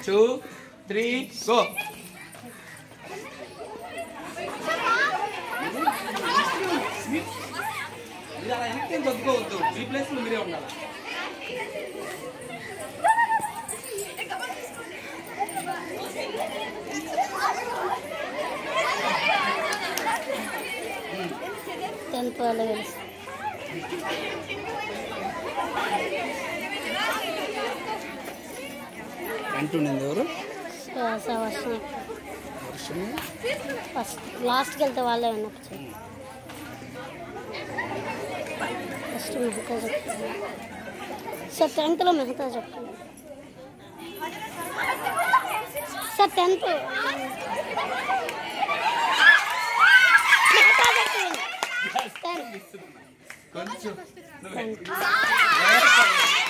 two three go ఇది అలా వెనక్కి తగ్గుకోవద్దు ఈ ప్లేస్ లో మీరే ఉండాలి టెన్త్ వాళ్ళు కలిసి అంటుండింది ఎవరు వర్షం ఫస్ట్ లాస్ట్కి వెళ్తే వాళ్ళే ఉన్నప్పుడు ఫస్ట్ మెహతా చెప్తాను సార్ టెన్త్లో మెహతా చెప్పండి సార్ టెన్త్ మెహతా చెప్పండి టెన్త్ కొంచెం టెన్త్